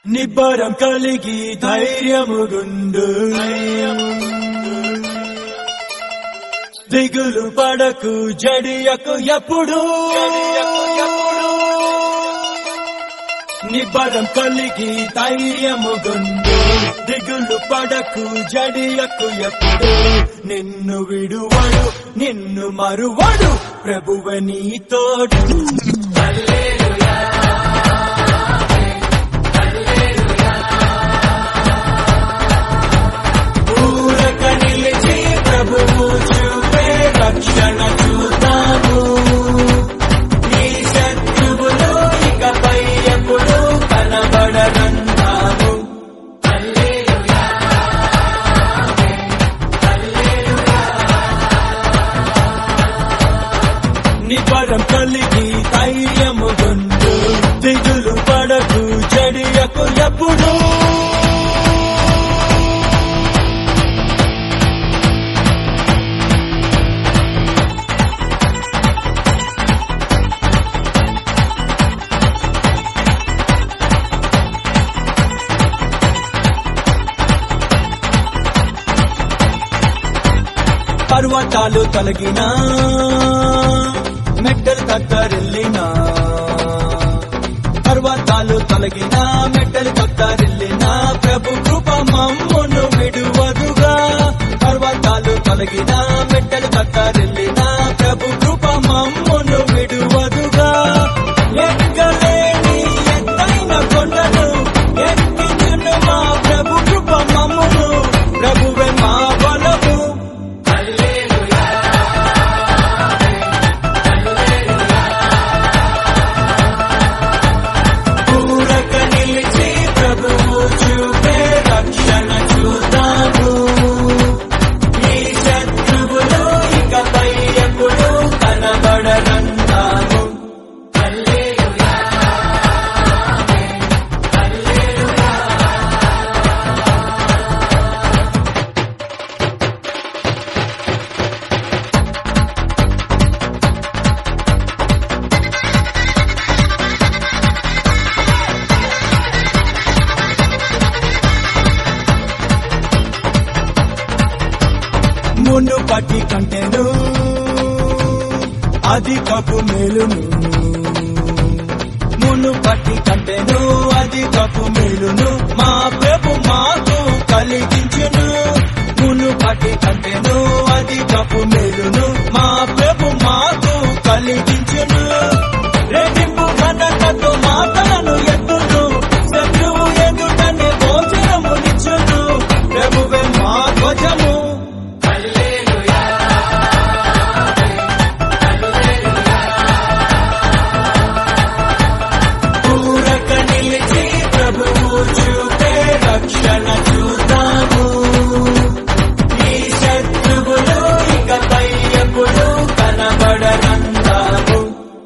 నిబ్బరం కలిగి ధైర్యముగుండు దిగులు పడకు జడియకు ఎప్పుడు నిబ్బరం కలిగి ధైర్యముగుండు దిగులు పడకు జడియకు ఎప్పుడు నిన్ను విడువడు నిన్ను మరువడు ప్రభువ నీ తోడు ఊరక నిలిచి ప్రభువు చూపే రక్షణ చూద్దాము ఈ శత్రువులు ఇకపై ఎప్పుడు కనబడనందాము నిబరం కలిగి ధైర్యము గుండు దిగులు పడకు చెడియకు ఎప్పుడు పర్వతాలు తొలగినా మెట్టలు కత్తరిల్లినా పర్వతాలు తొలగినా మెట్టలు కత్తరిల్లినా ప్రభు కృప మమ్మును విడువదుగా పర్వతాలు తొలగినా మెట్టలు కత్తరిల్లినా ప్రభు కృప మమ్మును విడువదుగా ఎక్కలేని ఎత్తైన కొండను ఎక్కినను మా ప్రభు కృప మమ్మును ప్రభువే మా బలము ఊరక నిలిచి ప్రభువు చూపే రక్షణ చూద్దాము ఈ శత్రువులు ఇకపై ఎప్పుడు కనబడనందాము మును పట్టి కంటెను అధికపు మేలును మును పట్టి కంటెను అధికపు మేలును మా ప్రభు మాకు కలిగించును మును పట్టి కంటెను అధికపు మేలును మా ప్రభు మాకు కలిగించును రెట్టింపు ఘనతతో మాటలను ఎత్తును శత్రువు ఎదుటనే భోజనమునిచ్చును ప్రభువే మా ధ్వజము ఊరక నిలిచి ప్రభువు చూపే రక్షణ చూద్దాము ఈ శత్రువులు ఇకపై ఎప్పుడు కనబడనందాము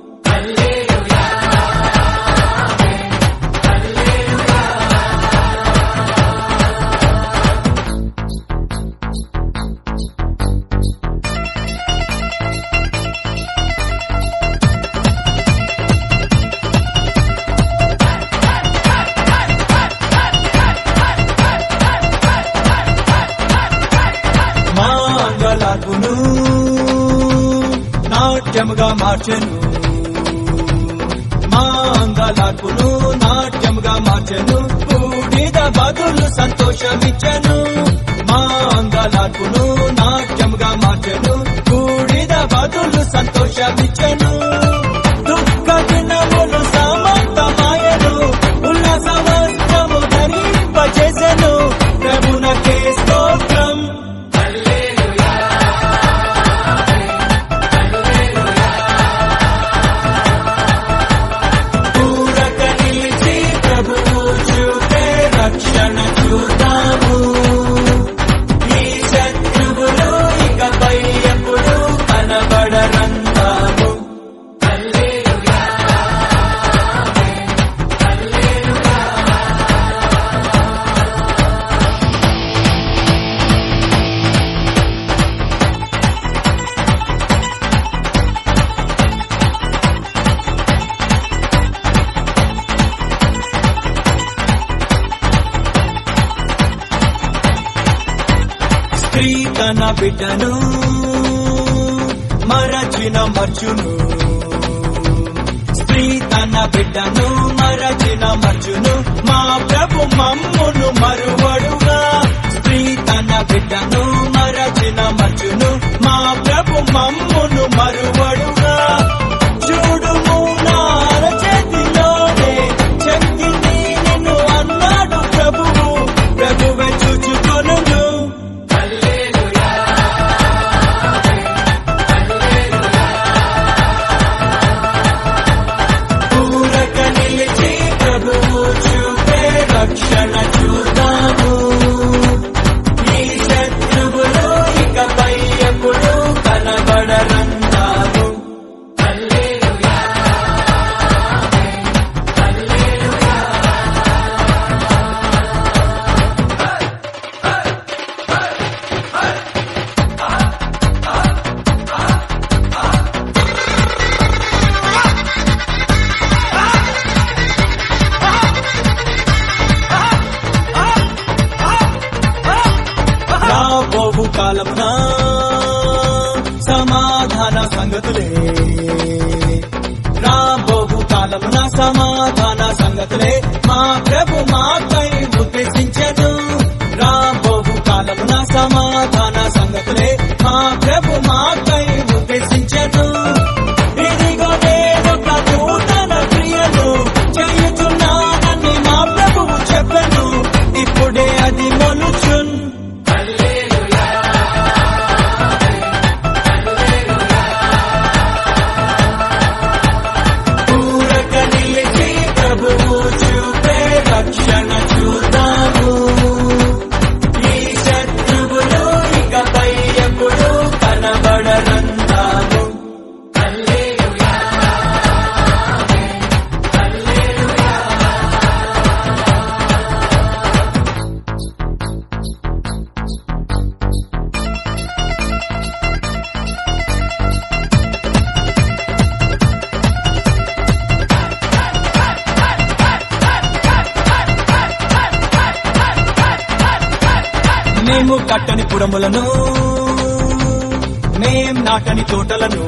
మా అంగలాకును నాట్యముగా మార్చెను మా అంగలాకును నాట్యముగా మార్చెను బూడిద బదులు సంతోషమిచ్చను మా అంగలాకును నాట్యముగా మార్చెను బూడిద బదులు సంతోషమిచ్చను దుఃఖ దినములు సమంతమాయను ఉల్లాస వస్త్రము ధరింపచేసెను ప్రభునకే స్తోత్రం ఊరక నిలిచి ప్రభువు చూపే రక్షణ చూద్దాము స్త్రీ తన బిడ్డను మరచిన మర్చును స్త్రీ తన బిడ్డను మరచిన మర్చును మా ప్రభు మమ్మును మరువడుగా స్త్రీ తన బిడ్డను మరచిన మర్చును మా ప్రభు మమ్మును మరువడుగా చూడుము నా అరచేతిలోనే శక్తిని నిన్ను అన్నాడు ప్రభువు ప్రభువే చూచుకొనును పూరక నిలిచి ప్రభువు చూపే రక్షణ చూద్దాము ఈ శత్రువులు ఇకపై ఎప్పుడు కనబడరంటాము రాబోవు కాలమున సమాధాన సంగతులే రాబోవు కాలమున సమాధాన సంగతులే మా ప్రభు మాకై ఉద్దేశించను రాబోవు కాలమున సమాధాన సంగతులే మా ప్రభు మాకై ఉద్దేశించను ఇదిగో నేను నూతన క్రియను చేయుచున్నానని మా ప్రభువు చెప్పను ఇప్పుడే అది మొలుచున్ పూరక నిలిచి ప్రభువు చూపే రక్షణ చూద్దాము ఈ శత్రువులు ఇకపై ఎప్పుడు కనబడరందాము మేము కట్టని పురములను మేం నాటని తోటలను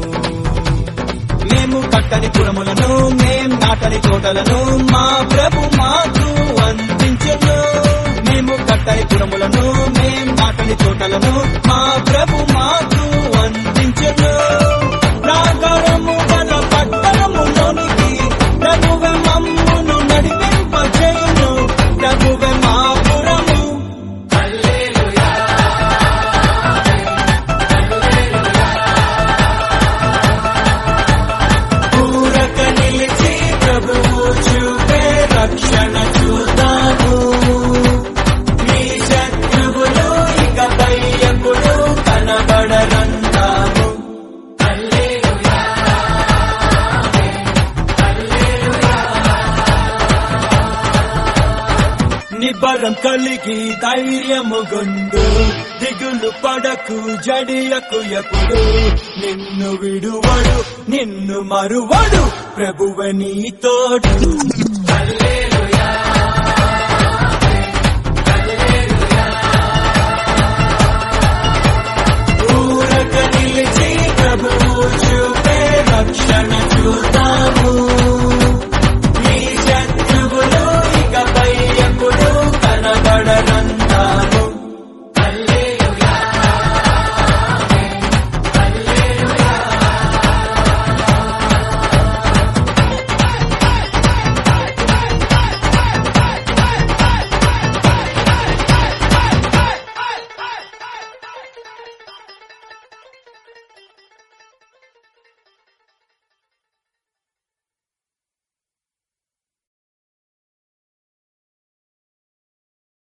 మేము కట్టని పురములను మేం నాటని తోటలను మా ప్రభు మాకు అందించను మేము కట్టని పురములను మేం నాటని తోటలను మా ప్రభు మాకు అందించను ప్రాకారము గల పట్టణములోనికి ప్రభువే మమ్మును నడిపింపజేయును ప్రభువే మా పురము పూరక నిలిచి ప్రభువు చూపే రక్షణ చూద్దాము ఈ శత్రువులు ఇకపై ఎప్పుడు కనబడరంటాము నిబ్బరం కలిగి ధైర్యము గుండు దిగులు పడకు జడియకు ఎప్పుడు నిన్ను విడువడు నిన్ను మరువడు ప్రభువ నీ తోడు